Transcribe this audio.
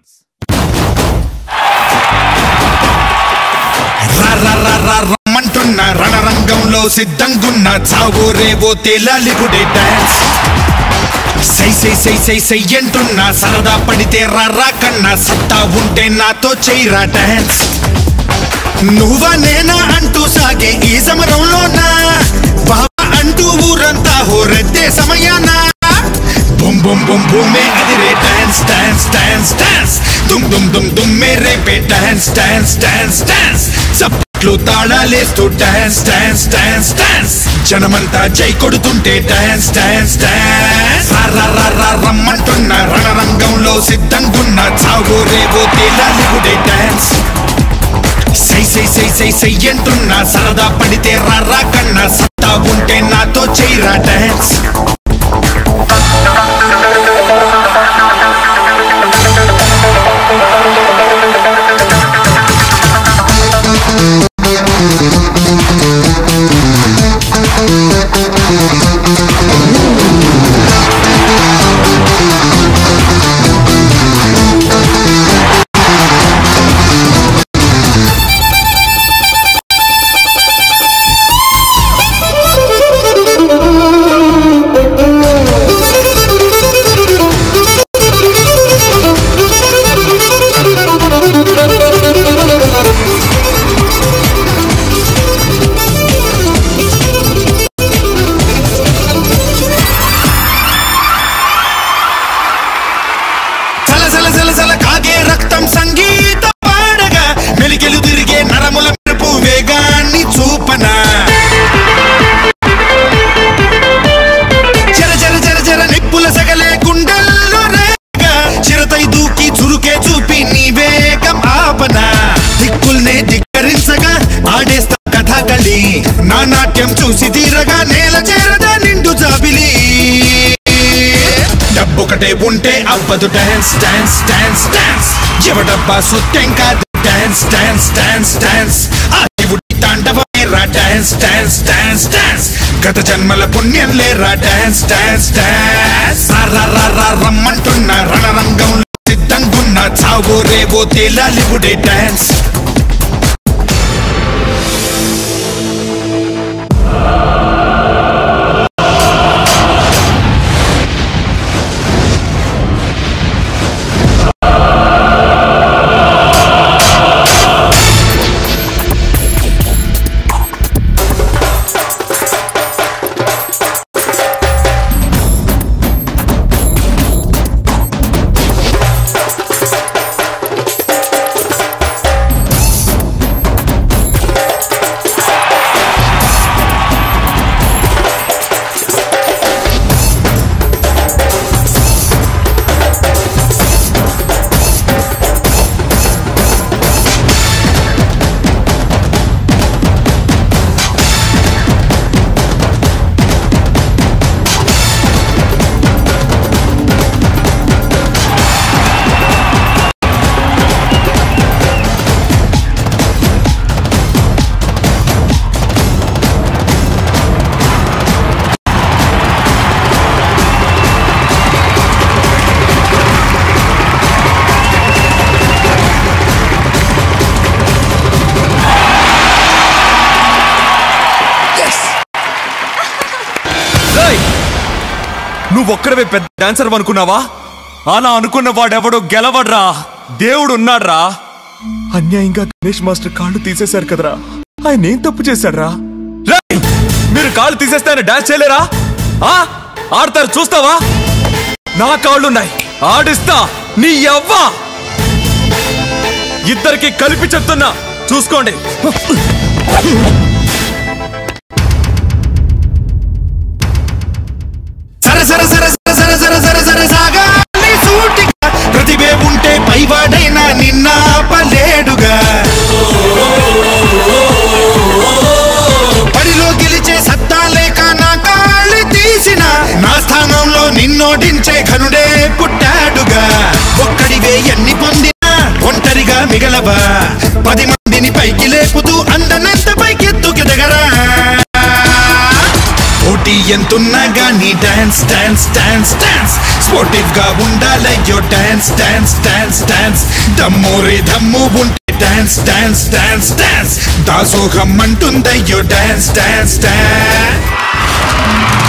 Stars రమ్మంటున్న రణరంగంలో సిద్ధంగున్న చావో రేవో తేలాలి గుడే dance సై సై సై సై సై అంటున్నా సరదా పడితే రారా కన్నా సత్తా ఉంటే నాతో చేయరా డాన్స్ నువ్వా నేనా అంటూ సాగే ఈ సమరంలోనా బాబా అంటూ ఊరంతా హోరెత్తే సమయానా బుమ్ బుమ్ బుమ్ బుమ్మే అదిరే డాన్స్ డాన్స్ డాన్స్ డాన్స్ దుమ్ దుమ్ దుమ్ దుమ్మే రేపే డాన్స్ డాన్స్ డాన్స్ డాన్స్ చప్పట్లు తాళాలేస్తూ డాన్స్ డాన్స్ డాన్స్ డాన్స్ జనమంతా జై కొడుతుంటే డాన్స్ డాన్స్ డాన్స్ రా రా రా రా రమ్మంటున్న రణరంగంలో సిద్ధంగున్న చావో రేవో తేలాలి గుడే డాన్స్ సై సై సై సై సై అంటున్నా సరదా పడితే రారా కన్నా సత్తా ఉంటే నాతో చేయరా డాన్స్ చల చల చల చల కాగే రక్తం సంగీత పాడగా మెలికెలు తిరిగే నరముల మెరుపు వేగాన్ని చూపనా జర జర జర జర నిప్పుల సగలే గుండెల్లో రేగా చిరతై దూకి చురుకే చూపి నీ వేగం ఆపనా దిక్కుల్నే ధిక్కరించగా ఆడేస్తా కథకళి నా నాట్యం చూసి తీరగా నేల చేరదా నిండు జాబిలి డబ్బొకటే ఉంటే అవ్వదు డాన్స్ డాన్స్ డాన్స్ డాన్స్ ఎవడబ్బా సుత్తెం కాదు డాన్స్ డాన్స్ డాన్స్ డాన్స్ ఆ దేవుడి తాండవమేరా డాన్స్ డాన్స్ డాన్స్ డాన్స్ గత జన్మల పుణ్యం లేరా డాన్స్ డాన్స్ డాన్స్ రా రా రా రా రమ్మంటున్న రణరంగంలో సిద్ధంగున్న చావో రేవో తేలాలి గుడే డాన్స్ రేయ్! నువ్వు ఒక్కడవే పెద్ద డాన్సర్ అనుకున్నావా అలా అనుకున్న వాడెవడో గెలవడ్రా దేవుడు ఉన్నాడ్రా అన్యాయంగా గణేష్ మాస్టర్ కాళ్ళు తీసేశారు కదరా ఆయన ఏం తప్పు చేశాడ్రా రేయ్! మీరు కాళ్ళు తీసేస్తే ఆయన డాన్స్ చేయలేరా ఆ ఆడతారు చూస్తావా నా కాళ్ళున్నాయి ఆడిస్తా నీ ఎవ్వా ఇద్దరికి కలిపి చెప్తున్నా చూసుకోండి సర సర సర సర సర సర సర సర సాగాలి సూటిగా ప్రతిభే ఉంటే పైవాడైనా నిన్న పలేడుగా పడిలో గెలిచే సత్తా లేక నా కాళ్ళు తీసిన నా స్థానంలో నిన్నోడించే ఘనుడే పుట్టాడుగా ఒక్కడివే ఎన్ని పొందినా ఒంటరిగా మిగలవా పది మందిని పైకి లేపుతూ అందనంత పైకెత్తుకెదగరా పోటీ ఎంతున్నా గానీ dance dance dance dance sportive గా ఉండాలయ్యో డాన్స్ డాన్స్ డాన్స్ డాన్స్ దమ్మురే దమ్ము ఉంటే డాన్స్ డాన్స్ డాన్స్ డాన్స్ దాసోహం అంటుందయ్యో డాన్స్ డాన్స్ డాన్స్